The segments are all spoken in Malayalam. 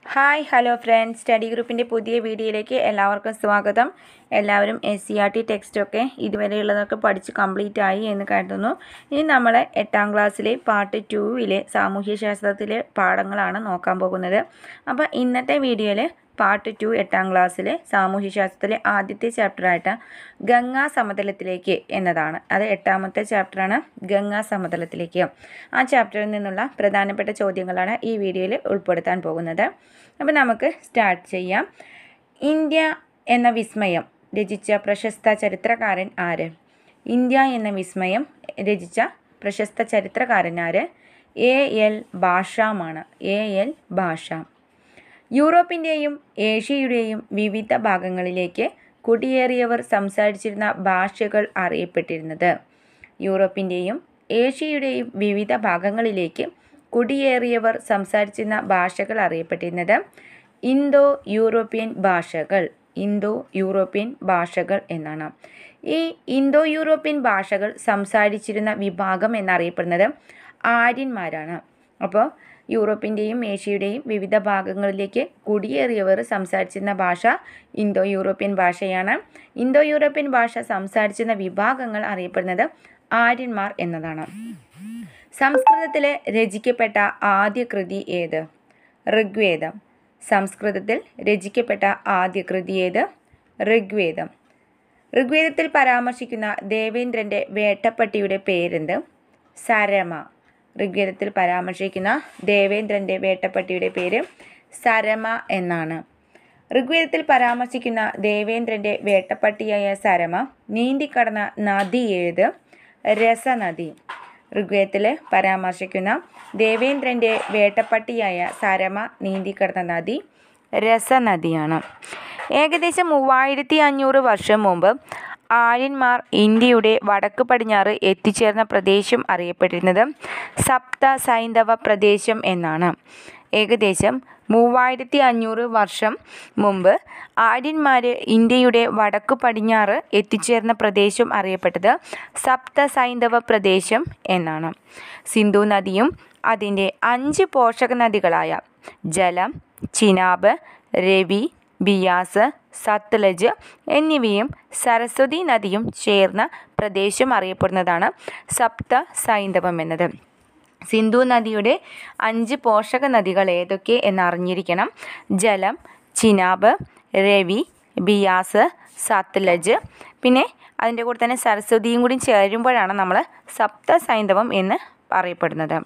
ഹായ് ഹലോ ഫ്രണ്ട്സ് സ്റ്റഡി ഗ്രൂപ്പിൻ്റെ പുതിയ വീഡിയോയിലേക്ക് എല്ലാവർക്കും സ്വാഗതം എല്ലാവരും എസ് സി ആർ ടി ടെക്സ്റ്റൊക്കെ ഇതുവരെയുള്ളതൊക്കെ പഠിച്ച് കംപ്ലീറ്റ് ആയി എന്ന് കരുതുന്നു ഇനി നമ്മൾ എട്ടാം ക്ലാസ്സിലെ പാർട്ട് ടൂവിലെ സാമൂഹ്യശാസ്ത്രത്തിലെ പാഠങ്ങളാണ് നോക്കാൻ പോകുന്നത് അപ്പോൾ ഇന്നത്തെ വീഡിയോയിൽ പാർട്ട് ടു എട്ടാം ക്ലാസ്സിലെ സാമൂഹ്യശാസ്ത്രത്തിലെ ആദ്യത്തെ ചാപ്റ്ററായിട്ട് ഗംഗാ സമതലത്തിലേക്ക് എന്നതാണ് അത് എട്ടാമത്തെ ചാപ്റ്ററാണ് ഗംഗാ സമതലത്തിലേക്ക് ആ ചാപ്റ്ററിൽ നിന്നുള്ള പ്രധാനപ്പെട്ട ചോദ്യങ്ങളാണ് ഈ വീഡിയോയിൽ ഉൾപ്പെടുത്താൻ പോകുന്നത് അപ്പോൾ നമുക്ക് സ്റ്റാർട്ട് ചെയ്യാം ഇന്ത്യ എന്ന വിസ്മയം രചിച്ച പ്രശസ്ത ചരിത്രകാരൻ ആര് ഇന്ത്യ എന്ന വിസ്മയം രചിച്ച പ്രശസ്ത ചരിത്രകാരൻ ആര് എ എൽ ഭാഷാമാണ് എ എൽ ഭാഷ യൂറോപ്പിൻ്റെയും ഏഷ്യയുടെയും വിവിധ ഭാഗങ്ങളിലേക്ക് കുടിയേറിയവർ സംസാരിച്ചിരുന്ന ഭാഷകൾ അറിയപ്പെട്ടിരുന്നത് യൂറോപ്പിൻ്റെയും ഏഷ്യയുടെയും വിവിധ ഭാഗങ്ങളിലേക്ക് കുടിയേറിയവർ സംസാരിച്ചിരുന്ന ഭാഷകൾ അറിയപ്പെട്ടിരുന്നത് ഇന്തോ യൂറോപ്യൻ ഭാഷകൾ ഇന്തോ യൂറോപ്യൻ ഭാഷകൾ എന്നാണ് ഈ ഇന്തോ യൂറോപ്യൻ ഭാഷകൾ സംസാരിച്ചിരുന്ന വിഭാഗം എന്നറിയപ്പെടുന്നത് ആര്യന്മാരാണ് അപ്പോൾ യൂറോപ്പിൻ്റെയും ഏഷ്യയുടെയും വിവിധ ഭാഗങ്ങളിലേക്ക് കുടിയേറിയവർ സംസാരിച്ചിരുന്ന ഭാഷ ഇന്തോ യൂറോപ്യൻ ഭാഷയാണ് ഇന്തോ യൂറോപ്യൻ ഭാഷ സംസാരിച്ചിരുന്ന വിഭാഗങ്ങൾ അറിയപ്പെടുന്നത് ആര്യന്മാർ എന്നതാണ് സംസ്കൃതത്തിൽ രചിക്കപ്പെട്ട ആദ്യ കൃതി ഏത് ഋഗ്വേദം സംസ്കൃതത്തിൽ രചിക്കപ്പെട്ട ആദ്യ കൃതി ഏത് ഋഗ്വേദം ഋഗ്വേദത്തിൽ പരാമർശിക്കുന്ന ദേവേന്ദ്രൻ്റെ വേട്ടപ്പട്ടിയുടെ പേരെന്ത് സരമ ഋഗ്വേദത്തിൽ പരാമർശിക്കുന്ന ദേവേന്ദ്രൻ്റെ വേട്ടപ്പട്ടിയുടെ പേര് സരമ എന്നാണ് ഋഗ്വേദത്തിൽ പരാമർശിക്കുന്ന ദേവേന്ദ്രൻ്റെ വേട്ടപ്പട്ടിയായ സരമ നീന്തിക്കടന്ന നദി ഏത് രസനദി ഋഗ്വേദത്തിൽ പരാമർശിക്കുന്ന ദേവേന്ദ്രൻ്റെ വേട്ടപ്പട്ടിയായ സരമ നീന്തിക്കടന്ന നദി രസനദിയാണ് ഏകദേശം മൂവായിരത്തി അഞ്ഞൂറ് വർഷം മുമ്പ് ആര്യന്മാർ ഇന്ത്യയുടെ വടക്ക് പടിഞ്ഞാറ് എത്തിച്ചേർന്ന പ്രദേശം അറിയപ്പെട്ടിരുന്നത് സപ്ത സൈന്ധവ പ്രദേശം എന്നാണ് ഏകദേശം മൂവായിരത്തി അഞ്ഞൂറ് വർഷം മുമ്പ് ആര്യന്മാർ ഇന്ത്യയുടെ വടക്കു പടിഞ്ഞാറ് എത്തിച്ചേർന്ന പ്രദേശം അറിയപ്പെട്ടത് സപ്ത സൈന്ധവ പ്രദേശം എന്നാണ് സിന്ധു നദിയും അതിൻ്റെ അഞ്ച് പോഷക നദികളായ ജലം ചിനാബ് രവി ബിയാസ് സത്ലജ് എന്നിവയും സരസ്വതി നദിയും ചേർന്ന പ്രദേശം അറിയപ്പെടുന്നതാണ് സപ്ത സൈന്ധവം എന്നത് സിന്ധു നദിയുടെ അഞ്ച് പോഷക നദികൾ ഏതൊക്കെ എന്നറിഞ്ഞിരിക്കണം ജലം ചിനാബ് രവി ബിയാസ് സത്ലജ് പിന്നെ അതിൻ്റെ കൂടെ തന്നെ സരസ്വതിയും കൂടി ചേരുമ്പോഴാണ് നമ്മൾ സപ്ത സൈന്ധവം എന്ന് പറയപ്പെടുന്നത്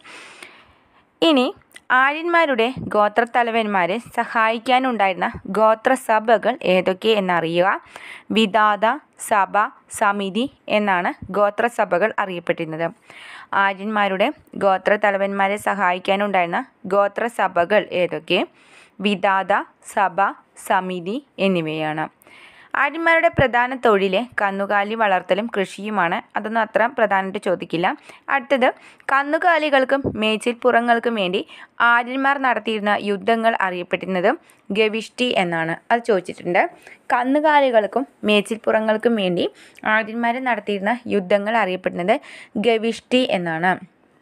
ഇനി ആര്യന്മാരുടെ ഗോത്രത്തലവന്മാരെ സഹായിക്കാനുണ്ടായിരുന്ന ഗോത്രസഭകൾ ഏതൊക്കെ എന്നറിയുക വിദാത സഭ സമിതി എന്നാണ് ഗോത്രസഭകൾ അറിയപ്പെട്ടിരുന്നത് ആര്യന്മാരുടെ ഗോത്രത്തലവന്മാരെ സഹായിക്കാനുണ്ടായിരുന്ന ഗോത്രസഭകൾ ഏതൊക്കെ വിദാത സഭ സമിതി എന്നിവയാണ് ആര്യന്മാരുടെ പ്രധാന തൊഴിൽ കന്നുകാലി വളർത്തലും കൃഷിയുമാണ് അതൊന്നും അത്ര പ്രധാനമായിട്ട് ചോദിക്കില്ല അടുത്തത് കന്നുകാലികൾക്കും മേച്ചിൽപ്പുറങ്ങൾക്കും വേണ്ടി ആര്യന്മാർ നടത്തിയിരുന്ന യുദ്ധങ്ങൾ അറിയപ്പെട്ടിരുന്നത് ഗവിഷ്ടി എന്നാണ് അത് ചോദിച്ചിട്ടുണ്ട് കന്നുകാലികൾക്കും മേച്ചിൽപ്പുറങ്ങൾക്കും വേണ്ടി ആര്യന്മാർ നടത്തിയിരുന്ന യുദ്ധങ്ങൾ അറിയപ്പെടുന്നത് ഗവിഷ്ടി എന്നാണ്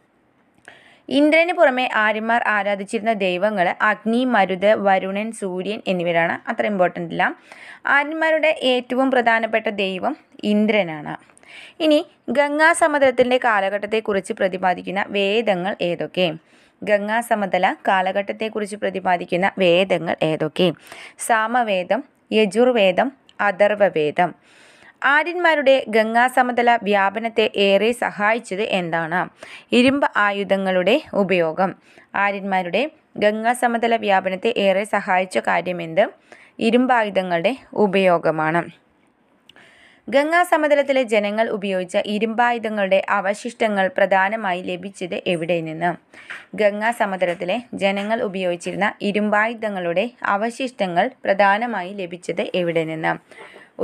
ഇന്ദ്രന് പുറമെ ആര്യന്മാർ ആരാധിച്ചിരുന്ന ദൈവങ്ങൾ അഗ്നി മരുത് വരുണൻ സൂര്യൻ എന്നിവരാണ് അത്ര ഇമ്പോർട്ടൻ്റ് ഇല്ല ആര്യന്മാരുടെ ഏറ്റവും പ്രധാനപ്പെട്ട ദൈവം ഇന്ദ്രനാണ് ഇനി ഗംഗാ സമതലത്തിൻ്റെ കാലഘട്ടത്തെക്കുറിച്ച് പ്രതിപാദിക്കുന്ന വേദങ്ങൾ ഏതൊക്കെ ഗംഗാ സമതല കാലഘട്ടത്തെക്കുറിച്ച് പ്രതിപാദിക്കുന്ന വേദങ്ങൾ ഏതൊക്കെ സാമവേദം യജുർവേദം അഥർവവേദം ആര്യന്മാരുടെ ഗംഗാസമതല വ്യാപനത്തെ ഏറെ സഹായിച്ചത് എന്താണ് ഇരുമ്പ് ആയുധങ്ങളുടെ ഉപയോഗം ആര്യന്മാരുടെ ഗംഗാസമതല വ്യാപനത്തെ ഏറെ സഹായിച്ച കാര്യമെന്ത് ഇരുമ്പായുധങ്ങളുടെ ഉപയോഗമാണ് ഗംഗാ സമതലത്തിലെ ജനങ്ങൾ ഉപയോഗിച്ച ഇരുമ്പായുധങ്ങളുടെ അവശിഷ്ടങ്ങൾ പ്രധാനമായി ലഭിച്ചത് എവിടെ നിന്ന് ഗംഗാ സമതലത്തിലെ ജനങ്ങൾ ഉപയോഗിച്ചിരുന്ന ഇരുമ്പായുധങ്ങളുടെ അവശിഷ്ടങ്ങൾ പ്രധാനമായി ലഭിച്ചത് എവിടെ നിന്ന്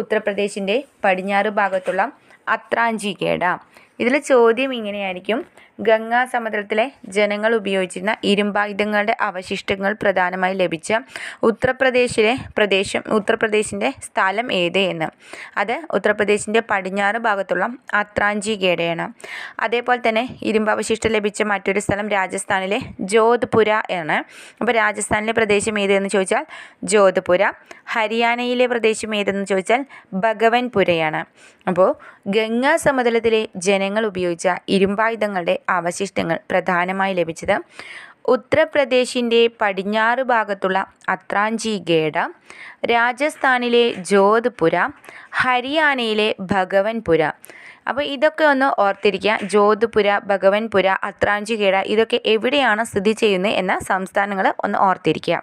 ഉത്തർപ്രദേശിൻ്റെ പടിഞ്ഞാറ് ഭാഗത്തുള്ള അത്രാഞ്ചിഗേഡ ഇതിൽ ചോദ്യം ഇങ്ങനെയായിരിക്കും ഗംഗാ സമതലത്തിലെ ജനങ്ങൾ ഉപയോഗിച്ചിരുന്ന ഇരുമ്പായുധങ്ങളുടെ അവശിഷ്ടങ്ങൾ പ്രധാനമായി ലഭിച്ച ഉത്തർപ്രദേശിലെ പ്രദേശം ഉത്തർപ്രദേശിൻ്റെ സ്ഥലം ഏത് എന്ന് അത് ഉത്തർപ്രദേശിൻ്റെ പടിഞ്ഞാറ് ഭാഗത്തുള്ള അത്രാഞ്ചി ഗേഡയാണ് അതേപോലെ തന്നെ ഇരുമ്പവശിഷ്ടം ലഭിച്ച മറ്റൊരു സ്ഥലം രാജസ്ഥാനിലെ ജോധ്പുര ആണ് അപ്പോൾ രാജസ്ഥാനിലെ പ്രദേശം ഏതെന്ന് ചോദിച്ചാൽ ജോധ്പുര ഹരിയാനയിലെ പ്രദേശം ഏതെന്ന് ചോദിച്ചാൽ ഭഗവൻപുരയാണ് അപ്പോൾ ഗംഗാ സമതലത്തിലെ ജനങ്ങൾ ഉപയോഗിച്ച ഇരുമ്പായുധങ്ങളുടെ അവശിഷ്ടങ്ങൾ പ്രധാനമായി ലഭിച്ചത് ഉത്തർപ്രദേശിൻ്റെ പടിഞ്ഞാറ് ഭാഗത്തുള്ള അത്രാഞ്ചി ഗേഡ രാജസ്ഥാനിലെ ജോധ്പുര ഹരിയാനയിലെ ഭഗവൻപുര അപ്പോൾ ഇതൊക്കെ ഒന്ന് ഓർത്തിരിക്കുക ജോധ്പുര ഭഗവൻപുര അത്രാഞ്ചി ഗേഡ ഇതൊക്കെ എവിടെയാണ് സ്ഥിതി ചെയ്യുന്നത് എന്ന സംസ്ഥാനങ്ങൾ ഒന്ന് ഓർത്തിരിക്കുക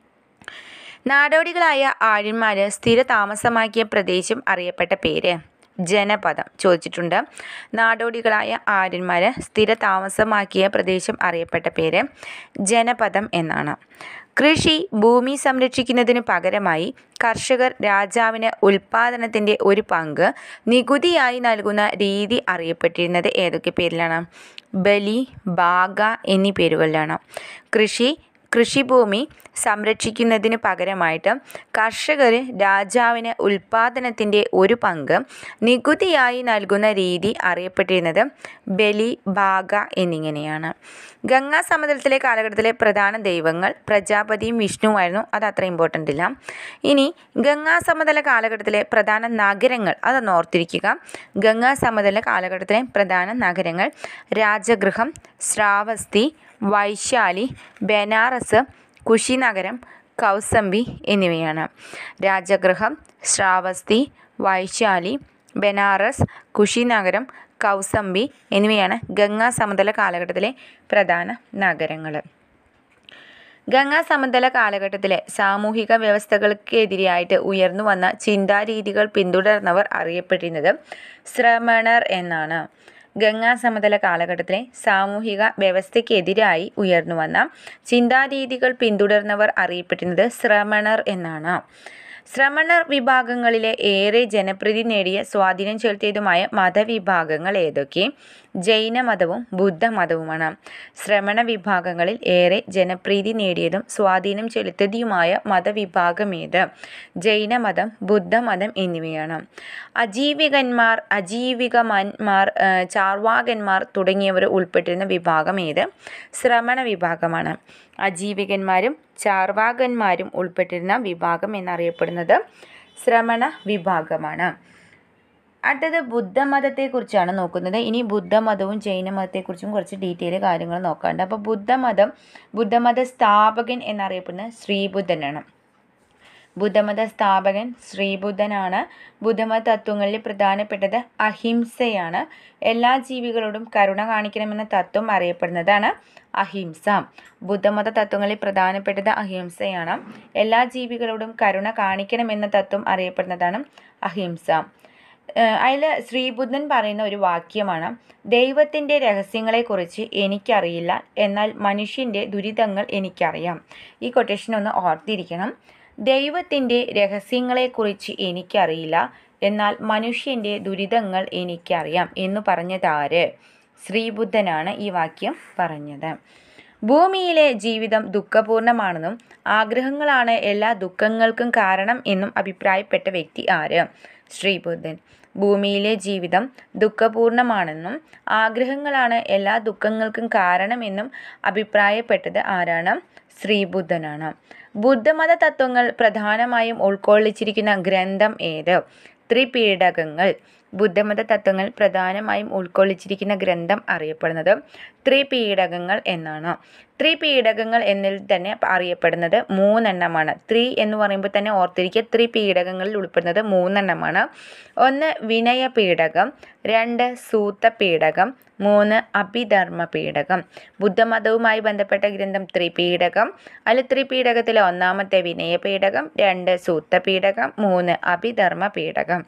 നാടോടികളായ ആര്യന്മാർ സ്ഥിര താമസമാക്കിയ പ്രദേശം അറിയപ്പെട്ട പേര് ജനപദം ചോദിച്ചിട്ടുണ്ട് നാടോടികളായ ആര്യന്മാർ സ്ഥിര താമസമാക്കിയ പ്രദേശം അറിയപ്പെട്ട പേര് ജനപദം എന്നാണ് കൃഷി ഭൂമി സംരക്ഷിക്കുന്നതിന് പകരമായി കർഷകർ രാജാവിന് ഉൽപാദനത്തിൻ്റെ ഒരു പങ്ക് നികുതിയായി നൽകുന്ന രീതി അറിയപ്പെട്ടിരുന്നത് ഏതൊക്കെ പേരിലാണ് ബലി ബാഗ എന്നീ പേരുകളിലാണ് കൃഷി കൃഷിഭൂമി സംരക്ഷിക്കുന്നതിന് പകരമായിട്ട് കർഷകർ രാജാവിന് ഉൽപാദനത്തിൻ്റെ ഒരു പങ്ക് നികുതിയായി നൽകുന്ന രീതി അറിയപ്പെട്ടിരുന്നത് ബലി ബാഗ എന്നിങ്ങനെയാണ് ഗംഗാ സമതലത്തിലെ കാലഘട്ടത്തിലെ പ്രധാന ദൈവങ്ങൾ പ്രജാപതിയും വിഷ്ണുവായിരുന്നു അത് അത്ര ഇമ്പോർട്ടൻ്റ് ഇല്ല ഇനി ഗംഗാ സമതല കാലഘട്ടത്തിലെ പ്രധാന നഗരങ്ങൾ അതൊന്ന് ഓർത്തിരിക്കുക ഗംഗാ സമതല കാലഘട്ടത്തിലെ പ്രധാന നഗരങ്ങൾ രാജഗൃഹം ശ്രാവസ്തി വൈശാലി ബനാറസ് കുശിനഗരം കൗസംബി എന്നിവയാണ് രാജഗൃഹം ശ്രാവസ്തി വൈശാലി ബനാറസ് കുശിനഗരം കൗസംബി എന്നിവയാണ് ഗംഗാ സമതല കാലഘട്ടത്തിലെ പ്രധാന നഗരങ്ങൾ ഗംഗാ സമതല കാലഘട്ടത്തിലെ സാമൂഹിക വ്യവസ്ഥകൾക്കെതിരായിട്ട് ഉയർന്നു വന്ന ചിന്താരീതികൾ പിന്തുടർന്നവർ അറിയപ്പെട്ടിരുന്നത് ശ്രമണർ എന്നാണ് ഗംഗാ സമതല കാലഘട്ടത്തിലെ സാമൂഹിക വ്യവസ്ഥയ്ക്കെതിരായി ഉയർന്നു വന്ന ചിന്താരീതികൾ പിന്തുടർന്നവർ അറിയപ്പെട്ടിരുന്നത് ശ്രമണർ എന്നാണ് ശ്രമണർ വിഭാഗങ്ങളിലെ ഏറെ ജനപ്രീതി നേടിയ സ്വാധീനം ചെലുത്തിയതുമായ മതവിഭാഗങ്ങൾ ഏതൊക്കെ ജൈനമതവും ബുദ്ധമതവുമാണ് ശ്രമണ വിഭാഗങ്ങളിൽ ഏറെ ജനപ്രീതി നേടിയതും സ്വാധീനം ചെലുത്തിയതുമായ മതവിഭാഗം ഏത് ജൈനമതം ബുദ്ധമതം എന്നിവയാണ് അജീവികന്മാർ അജീവികമന്മാർ ഏഹ് ചാർവാകന്മാർ തുടങ്ങിയവർ ഉൾപ്പെട്ടിരുന്ന വിഭാഗം ഏത് ശ്രമണ വിഭാഗമാണ് അജീവികന്മാരും ചാർവാകന്മാരും ഉൾപ്പെട്ടിരുന്ന വിഭാഗം എന്നറിയപ്പെടുന്നത് ശ്രമണ വിഭാഗമാണ് അടുത്തത് ബുദ്ധമതത്തെക്കുറിച്ചാണ് നോക്കുന്നത് ഇനി ബുദ്ധമതവും ജൈനമതത്തെക്കുറിച്ചും കുറച്ച് ഡീറ്റെയിൽ കാര്യങ്ങൾ നോക്കാണ്ട് അപ്പോൾ ബുദ്ധമതം ബുദ്ധമത സ്ഥാപകൻ എന്നറിയപ്പെടുന്നത് ശ്രീബുദ്ധനാണ് ബുദ്ധമത സ്ഥാപകൻ ശ്രീബുദ്ധനാണ് ബുദ്ധമത തത്വങ്ങളിൽ പ്രധാനപ്പെട്ടത് അഹിംസയാണ് എല്ലാ ജീവികളോടും കരുണ കാണിക്കണമെന്ന തത്വം അറിയപ്പെടുന്നതാണ് അഹിംസ ബുദ്ധമത തത്വങ്ങളിൽ പ്രധാനപ്പെട്ടത് അഹിംസയാണ് എല്ലാ ജീവികളോടും കരുണ കാണിക്കണമെന്ന തത്വം അറിയപ്പെടുന്നതാണ് അഹിംസ അതിൽ ശ്രീബുദ്ധൻ പറയുന്ന ഒരു വാക്യമാണ് ദൈവത്തിൻ്റെ രഹസ്യങ്ങളെക്കുറിച്ച് എനിക്കറിയില്ല എന്നാൽ മനുഷ്യൻ്റെ ദുരിതങ്ങൾ എനിക്കറിയാം ഈ കൊട്ടേഷൻ ഒന്ന് ഓർത്തിരിക്കണം ദൈവത്തിൻ്റെ രഹസ്യങ്ങളെക്കുറിച്ച് എനിക്കറിയില്ല എന്നാൽ മനുഷ്യൻ്റെ ദുരിതങ്ങൾ എനിക്കറിയാം എന്ന് പറഞ്ഞതാര് ശ്രീബുദ്ധനാണ് ഈ വാക്യം പറഞ്ഞത് ഭൂമിയിലെ ജീവിതം ദുഃഖപൂർണമാണെന്നും ആഗ്രഹങ്ങളാണ് എല്ലാ ദുഃഖങ്ങൾക്കും കാരണം എന്നും അഭിപ്രായപ്പെട്ട വ്യക്തി ആര് ശ്രീബുദ്ധൻ ഭൂമിയിലെ ജീവിതം ദുഃഖപൂർണമാണെന്നും ആഗ്രഹങ്ങളാണ് എല്ലാ ദുഃഖങ്ങൾക്കും കാരണമെന്നും അഭിപ്രായപ്പെട്ടത് ആരാണ് ശ്രീബുദ്ധനാണ് ബുദ്ധമത തത്വങ്ങൾ പ്രധാനമായും ഉൾക്കൊള്ളിച്ചിരിക്കുന്ന ഗ്രന്ഥം ഏത് ത്രിപീഡകങ്ങൾ ബുദ്ധമത തത്വങ്ങൾ പ്രധാനമായും ഉൾക്കൊള്ളിച്ചിരിക്കുന്ന ഗ്രന്ഥം അറിയപ്പെടുന്നത് ത്രിപീഡകങ്ങൾ എന്നാണ് ത്രിപീഡകങ്ങൾ എന്നിൽ തന്നെ അറിയപ്പെടുന്നത് മൂന്നെണ്ണമാണ് ത്രീ എന്ന് പറയുമ്പോൾ തന്നെ ഓർത്തിരിക്കുക ത്രിപീഡകങ്ങളിൽ ഉൾപ്പെടുന്നത് മൂന്നെണ്ണമാണ് ഒന്ന് വിനയപീഡകം രണ്ട് സൂത്തപീഡകം മൂന്ന് അഭിധർമ്മ പീഡകം ബുദ്ധമതവുമായി ബന്ധപ്പെട്ട ഗ്രന്ഥം ത്രിപീഡകം അതിൽ ത്രിപീഡകത്തിലെ ഒന്നാമത്തെ വിനയപീഡകം രണ്ട് സൂത്തപീഡകം മൂന്ന് അഭിധർമ്മ പീഡകം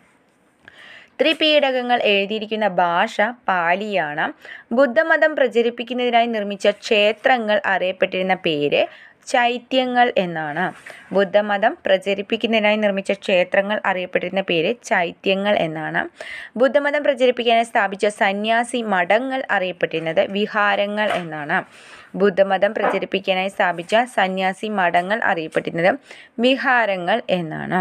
ത്രിപീഡകങ്ങൾ എഴുതിയിരിക്കുന്ന ഭാഷ പാലിയാണ് ബുദ്ധമതം പ്രചരിപ്പിക്കുന്നതിനായി നിർമ്മിച്ച ക്ഷേത്രങ്ങൾ അറിയപ്പെട്ടിരുന്ന പേര് ചൈത്യങ്ങൾ എന്നാണ് ബുദ്ധമതം പ്രചരിപ്പിക്കുന്നതിനായി നിർമ്മിച്ച ക്ഷേത്രങ്ങൾ അറിയപ്പെട്ടിരുന്ന പേര് ചൈത്യങ്ങൾ എന്നാണ് ബുദ്ധമതം പ്രചരിപ്പിക്കാനായി സ്ഥാപിച്ച സന്യാസി മഠങ്ങൾ അറിയപ്പെട്ടിരുന്നത് വിഹാരങ്ങൾ എന്നാണ് ബുദ്ധമതം പ്രചരിപ്പിക്കാനായി സ്ഥാപിച്ച സന്യാസി മഠങ്ങൾ അറിയപ്പെട്ടിരുന്നത് വിഹാരങ്ങൾ എന്നാണ്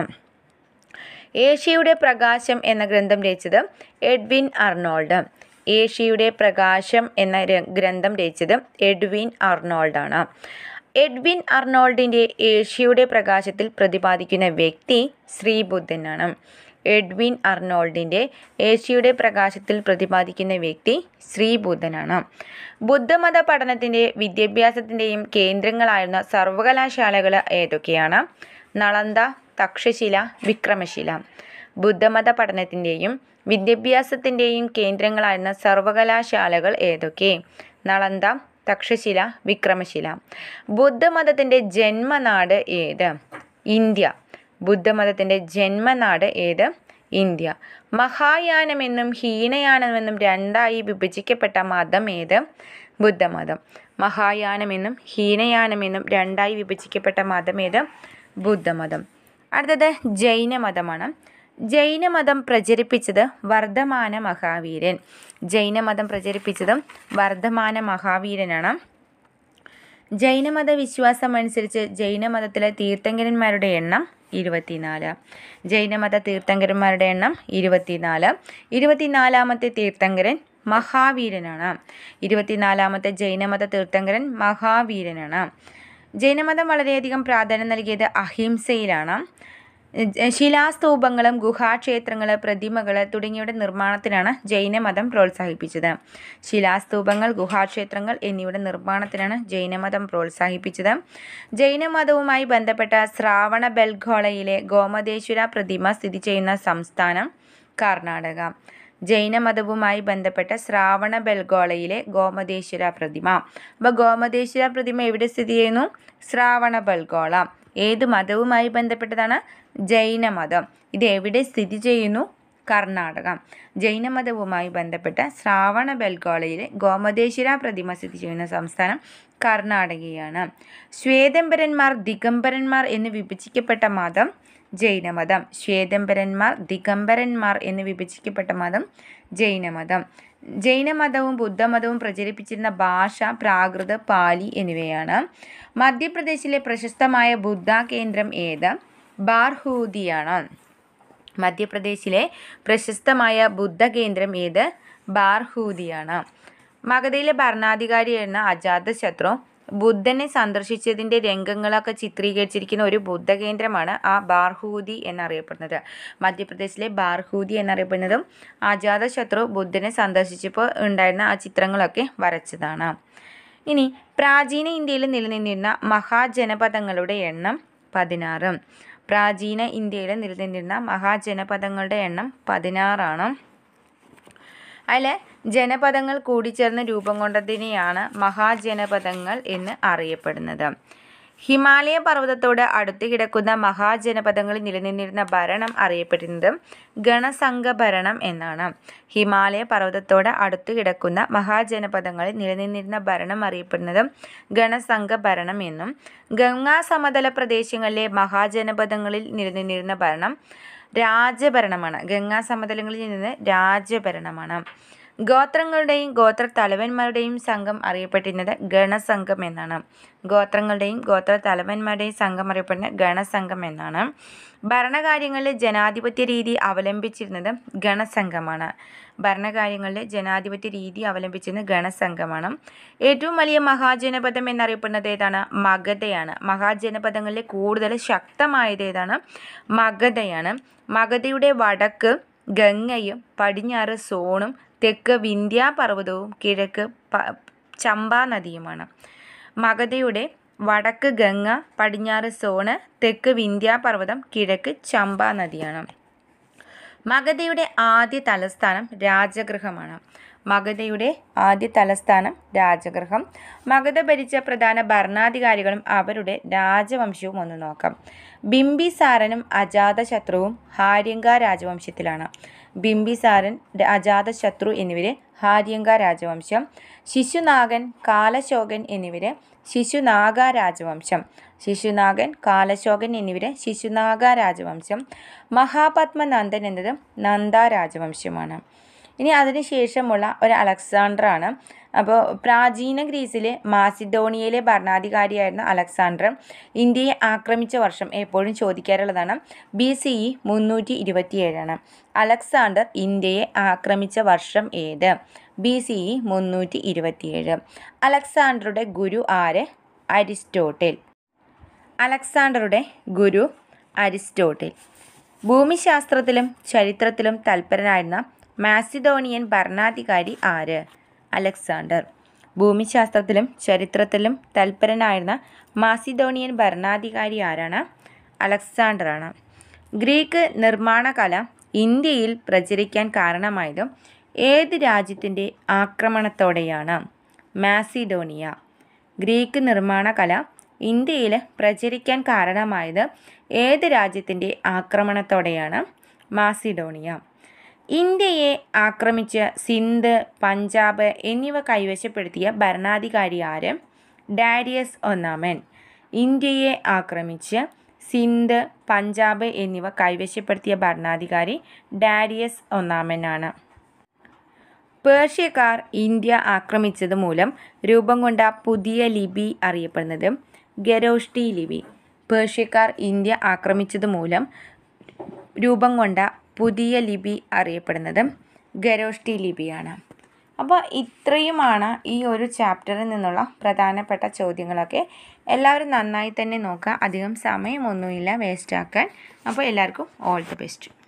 ഏഷ്യയുടെ പ്രകാശം എന്ന ഗ്രന്ഥം രചിച്ചത് എഡ്വിൻ അർണോൾഡ് ഏഷ്യയുടെ പ്രകാശം എന്ന ര- ഗ്രന്ഥം രചിച്ചത് എഡ്വിൻ അർണോൾഡാണ് എഡ്വിൻ അർണോൾഡിൻ്റെ ഏഷ്യയുടെ പ്രകാശത്തിൽ പ്രതിപാദിക്കുന്ന വ്യക്തി ശ്രീബുദ്ധനാണ് എഡ്വിൻ അർണോൾഡിൻ്റെ ഏഷ്യയുടെ പ്രകാശത്തിൽ പ്രതിപാദിക്കുന്ന വ്യക്തി ശ്രീബുദ്ധനാണ് ബുദ്ധമത പഠനത്തിൻ്റെ വിദ്യാഭ്യാസത്തിൻ്റെയും കേന്ദ്രങ്ങളായിരുന്ന സർവകലാശാലകൾ ഏതൊക്കെയാണ് നളന്ദ തക്ഷശില വിക്രമശില ബുദ്ധമത പഠനത്തിൻ്റെയും വിദ്യാഭ്യാസത്തിൻ്റെയും കേന്ദ്രങ്ങളായിരുന്ന സർവകലാശാലകൾ ഏതൊക്കെ നളന്ദ തക്ഷശില വിക്രമശില ബുദ്ധമതത്തിൻ്റെ ജന്മനാട് ഏത് ഇന്ത്യ ബുദ്ധമതത്തിൻ്റെ ജന്മനാട് ഏത് ഇന്ത്യ മഹായാനമെന്നും ഹീനയാനമെന്നും രണ്ടായി വിഭജിക്കപ്പെട്ട മതം ഏത് ബുദ്ധമതം മഹായാനമെന്നും ഹീനയാനമെന്നും രണ്ടായി വിഭജിക്കപ്പെട്ട മതം ഏത് ബുദ്ധമതം അടുത്തത് ജൈനമതമാണ് ജൈനമതം പ്രചരിപ്പിച്ചത് വർദ്ധമാന മഹാവീരൻ ജൈനമതം പ്രചരിപ്പിച്ചതും വർദ്ധമാന മഹാവീരനാണ് ജൈനമത വിശ്വാസം അനുസരിച്ച് ജൈനമതത്തിലെ തീർത്ഥങ്കരന്മാരുടെ എണ്ണം ഇരുപത്തിനാല് ജൈനമത തീർത്ഥങ്കരന്മാരുടെ എണ്ണം ഇരുപത്തിനാല് ഇരുപത്തിനാലാമത്തെ തീർത്ഥങ്കരൻ മഹാവീരനാണ് ഇരുപത്തിനാലാമത്തെ ജൈനമത തീർത്ഥങ്കരൻ മഹാവീരനാണ് ജൈനമതം വളരെയധികം പ്രാധാന്യം നൽകിയത് അഹിംസയിലാണ് ജ- ശിലാസ്തൂപങ്ങളും ഗുഹാക്ഷേത്രങ്ങൾ പ്രതിമകൾ തുടങ്ങിയവയുടെ നിർമ്മാണത്തിനാണ് ജൈനമതം പ്രോത്സാഹിപ്പിച്ചത് ശിലാസ്തൂപങ്ങൾ ഗുഹാക്ഷേത്രങ്ങൾ എന്നിവയുടെ നിർമ്മാണത്തിനാണ് ജൈനമതം പ്രോത്സാഹിപ്പിച്ചത് ജൈനമതവുമായി ബന്ധപ്പെട്ട ശ്രാവണ ബെൽഗോളയിലെ ഗോമതേശ്വര പ്രതിമ സ്ഥിതി ചെയ്യുന്ന സംസ്ഥാനം കർണാടക ജൈനമതവുമായി ബന്ധപ്പെട്ട ശ്രാവണ ബെൽഗോളയിലെ ഗോമതേശ്വര പ്രതിമ അപ്പോൾ ഗോമതേശ്വര പ്രതിമ എവിടെ സ്ഥിതി ചെയ്യുന്നു ശ്രാവണ ബെൽഗോള ഏത് മതവുമായി ബന്ധപ്പെട്ടതാണ് ജൈനമതം ഇത് എവിടെ സ്ഥിതി ചെയ്യുന്നു കർണാടക ജൈനമതവുമായി ബന്ധപ്പെട്ട ശ്രാവണ ബെൽഗോളയിലെ ഗോമതേശ്വര പ്രതിമ സ്ഥിതി ചെയ്യുന്ന സംസ്ഥാനം കർണാടകയാണ് ശ്വേതംബരന്മാർ ദിഗംബരന്മാർ എന്ന് വിഭജിക്കപ്പെട്ട മതം ജൈനമതം ശ്വേതംബരന്മാർ ദിഗംബരന്മാർ എന്ന് വിഭജിക്കപ്പെട്ട മതം ജൈനമതം ജൈനമതവും ബുദ്ധമതവും പ്രചരിപ്പിച്ചിരുന്ന ഭാഷ പ്രാകൃത പാലി എന്നിവയാണ് മധ്യപ്രദേശിലെ പ്രശസ്തമായ ബുദ്ധ കേന്ദ്രം ഏത് ബാർഹൂതിയാണ് മധ്യപ്രദേശിലെ പ്രശസ്തമായ ബുദ്ധ കേന്ദ്രം ഏത് ബാർഹൂതിയാണ് മഗധയിലെ ഭരണാധികാരിയായിരുന്ന അജാതശത്രു ബുദ്ധനെ സന്ദർശിച്ചതിൻ്റെ രംഗങ്ങളൊക്കെ ചിത്രീകരിച്ചിരിക്കുന്ന ഒരു ബുദ്ധകേന്ദ്രമാണ് ആ ബാർഹൂതി എന്നറിയപ്പെടുന്നത് മധ്യപ്രദേശിലെ ബാർഹൂതി എന്നറിയപ്പെടുന്നതും അജാതശത്രു ബുദ്ധനെ സന്ദർശിച്ചപ്പോൾ ഉണ്ടായിരുന്ന ആ ചിത്രങ്ങളൊക്കെ വരച്ചതാണ് ഇനി പ്രാചീന ഇന്ത്യയിൽ നിലനിന്നിരുന്ന മഹാജനപദങ്ങളുടെ എണ്ണം പതിനാറ് പ്രാചീന ഇന്ത്യയിൽ നിലനിന്നിരുന്ന മഹാജനപദങ്ങളുടെ എണ്ണം പതിനാറാണ് അതിൽ ജനപദങ്ങൾ കൂടിച്ചേർന്ന് രൂപം കൊണ്ടതിനെയാണ് മഹാജനപദങ്ങൾ എന്ന് അറിയപ്പെടുന്നത് ഹിമാലയ പർവ്വതത്തോട് അടുത്ത് കിടക്കുന്ന മഹാജനപദങ്ങളിൽ നിലനിന്നിരുന്ന ഭരണം അറിയപ്പെടുന്നത് ഗണസംഘ ഭരണം എന്നാണ് ഹിമാലയ പർവ്വതത്തോട് അടുത്ത് കിടക്കുന്ന മഹാജനപദങ്ങളിൽ നിലനിന്നിരുന്ന ഭരണം അറിയപ്പെടുന്നത് ഗണസംഘ ഭരണം എന്നും ഗംഗാ സമതല പ്രദേശങ്ങളിലെ മഹാജനപദങ്ങളിൽ നിലനിന്നിരുന്ന ഭരണം രാജഭരണമാണ് ഗംഗാ സമതലങ്ങളിൽ നിന്ന് രാജഭരണമാണ് ഗോത്രങ്ങളുടെയും ഗോത്ര തലവന്മാരുടെയും സംഘം അറിയപ്പെട്ടിരുന്നത് ഗണസംഘം എന്നാണ് ഗോത്രങ്ങളുടെയും ഗോത്ര തലവന്മാരുടെയും സംഘം അറിയപ്പെടുന്നത് ഗണസംഘം എന്നാണ് ഭരണകാര്യങ്ങളിൽ ജനാധിപത്യ രീതി അവലംബിച്ചിരുന്നത് ഗണസംഘമാണ് ഭരണകാര്യങ്ങളിൽ ജനാധിപത്യ രീതി അവലംബിച്ചിരുന്നത് ഗണസംഘമാണ് ഏറ്റവും വലിയ മഹാജനപദം എന്നറിയപ്പെടുന്നത് ഏതാണ് മഗധയാണ് മഹാജനപദങ്ങളിൽ കൂടുതൽ ശക്തമായത് ഏതാണ് മഗധയാണ് മഗധയുടെ വടക്ക് ഗംഗയും പടിഞ്ഞാറ് സോണും തെക്ക് വിന്ധ്യാപർവ്വതവും കിഴക്ക് പ ചമ്പാ നദിയുമാണ് മഗധയുടെ വടക്ക് ഗംഗ പടിഞ്ഞാറ് സോണ് തെക്ക് വിന്ധ്യാപർവ്വതം കിഴക്ക് ചമ്പാ നദിയാണ് മഗധയുടെ ആദ്യ തലസ്ഥാനം രാജഗൃഹമാണ് മഗധയുടെ ആദ്യ തലസ്ഥാനം രാജഗൃഹം മഗധ ഭരിച്ച പ്രധാന ഭരണാധികാരികളും അവരുടെ രാജവംശവും ഒന്ന് നോക്കാം ബിംബിസാരനും അജാതശത്രുവും ഹാര്യങ്ക രാജവംശത്തിലാണ് ബിംബിസാരൻ അജാതശത്രു എന്നിവർ ഹാര്യങ്ക രാജവംശം ശിശുനാഗൻ കാലശോകൻ എന്നിവർ ശിശുനാഗ രാജവംശം ശിശുനാഗൻ കാലശോകൻ എന്നിവർ ശിശുനാഗ രാജവംശം മഹാപത്മനന്ദൻ എന്നത് നന്ദ രാജവംശമാണ് ഇനി അതിനുശേഷമുള്ള ഒരു അലക്സാണ്ടറാണ് അപ്പോൾ പ്രാചീന ഗ്രീസിലെ മാസിഡോണിയയിലെ ഭരണാധികാരിയായിരുന്ന അലക്സാണ്ടർ ഇന്ത്യയെ ആക്രമിച്ച വർഷം എപ്പോഴും ചോദിക്കാറുള്ളതാണ് ബി സി ഇ മുന്നൂറ്റി ഇരുപത്തിയേഴാണ് അലക്സാണ്ടർ ഇന്ത്യയെ ആക്രമിച്ച വർഷം ഏത് ബി സി ഇ മുന്നൂറ്റി ഇരുപത്തിയേഴ് അലക്സാണ്ടറുടെ ഗുരു ആര് അരിസ്റ്റോട്ടിൽ അലക്സാണ്ടറുടെ ഗുരു അരിസ്റ്റോട്ടിൽ ഭൂമിശാസ്ത്രത്തിലും ചരിത്രത്തിലും തൽപരനായിരുന്ന മാസിഡോണിയൻ ഭരണാധികാരി ആര് അലക്സാണ്ടർ ഭൂമിശാസ്ത്രത്തിലും ചരിത്രത്തിലും തൽപരനായിരുന്ന മാസിഡോണിയൻ ഭരണാധികാരി ആരാണ് അലക്സാണ്ടറാണ് ഗ്രീക്ക് നിർമ്മാണ കല ഇന്ത്യയിൽ പ്രചരിക്കാൻ കാരണമായതും ഏത് രാജ്യത്തിൻ്റെ ആക്രമണത്തോടെയാണ് മാസിഡോണിയ ഗ്രീക്ക് നിർമ്മാണ കല ഇന്ത്യയിൽ പ്രചരിക്കാൻ കാരണമായത് ഏത് രാജ്യത്തിൻ്റെ ആക്രമണത്തോടെയാണ് മാസിഡോണിയ ഇന്ത്യയെ ആക്രമിച്ച് സിന്ധ് പഞ്ചാബ് എന്നിവ കൈവശപ്പെടുത്തിയ ഭരണാധികാരി ആര് ഡാരിയസ് ഒന്നാമൻ ഇന്ത്യയെ ആക്രമിച്ച് സിന്ധ് പഞ്ചാബ് എന്നിവ കൈവശപ്പെടുത്തിയ ഭരണാധികാരി ഡാരിയസ് ഒന്നാമനാണ് പേർഷ്യക്കാർ ഇന്ത്യ ആക്രമിച്ചത് മൂലം രൂപം കൊണ്ട പുതിയ ലിപി അറിയപ്പെടുന്നത് ഗരോഷ്ടി ലിപി പേർഷ്യക്കാർ ഇന്ത്യ ആക്രമിച്ചത് മൂലം രൂപം കൊണ്ട പുതിയ ലിപി അറിയപ്പെടുന്നത് ഗരോഷ്ടി ലിപിയാണ് അപ്പോൾ ഇത്രയുമാണ് ഈ ഒരു ചാപ്റ്ററിൽ നിന്നുള്ള പ്രധാനപ്പെട്ട ചോദ്യങ്ങളൊക്കെ എല്ലാവരും നന്നായി തന്നെ നോക്കുക അധികം സമയമൊന്നുമില്ല വേസ്റ്റ് ആക്കാൻ അപ്പോൾ എല്ലാവർക്കും ഓൾ ദി ബെസ്റ്റ്